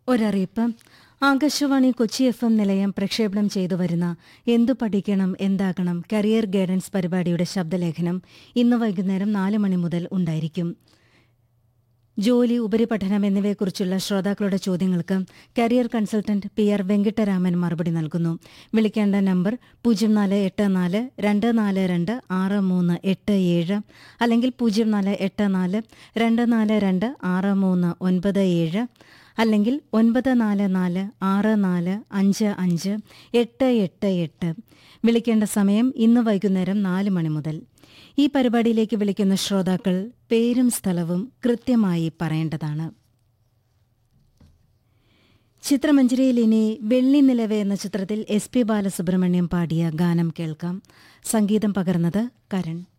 ഒരറിയിപ്പ് Akashvani Kochi F M നിലയം പ്രക്ഷേപണം ചെയ്തു വരുന്ന എന്തു പഠിക്കണം എന്താകണം കരിയർ ഗൈഡൻസ് പരിപാടിയുടെ ശബ്ദലേഖനം ഇന്ന് വൈകുന്നേരം നാല് മണി മുതൽ ഉണ്ടായിരിക്കും ജോലി ഉപരിപഠനം എന്നിവയെക്കുറിച്ചുള്ള ശ്രോതാക്കളുടെ ചോദ്യങ്ങൾക്ക് career consultant P R Venkitaraman മറുപടി നൽകുന്നു വിളിക്കേണ്ട നമ്പർ പൂജ്യം നാല് എട്ട് നാല് രണ്ട് നാല് രണ്ട് ആറ് മൂന്ന് എട്ട് ഏഴ് അല്ലെങ്കിൽ പൂജ്യം നാല് എട്ട് നാല് രണ്ട് നാല് രണ്ട് ആറ് മൂന്ന് ഒൻപത് ഏഴ് അല്ലെങ്കിൽ ഒൻപത് നാല് നാല് ആറ് നാല് അഞ്ച് അഞ്ച് എട്ട് എട്ട് എട്ട് വിളിക്കേണ്ട സമയം ഇന്ന് വൈകുന്നേരം നാല് മണി മുതൽ ഈ പരിപാടിയിലേക്ക് വിളിക്കുന്ന ശ്രോതാക്കൾ പേരും സ്ഥലവും കൃത്യമായി പറയേണ്ടതാണ് ചിത്രമഞ്ജരിയിൽ ഇനി വെള്ളി നിലവേ എന്ന ചിത്രത്തിൽ എസ് പി ബാലസുബ്രഹ്മണ്യം പാടിയ ഗാനം കേൾക്കാം സംഗീതം പകർന്നത് കരൺ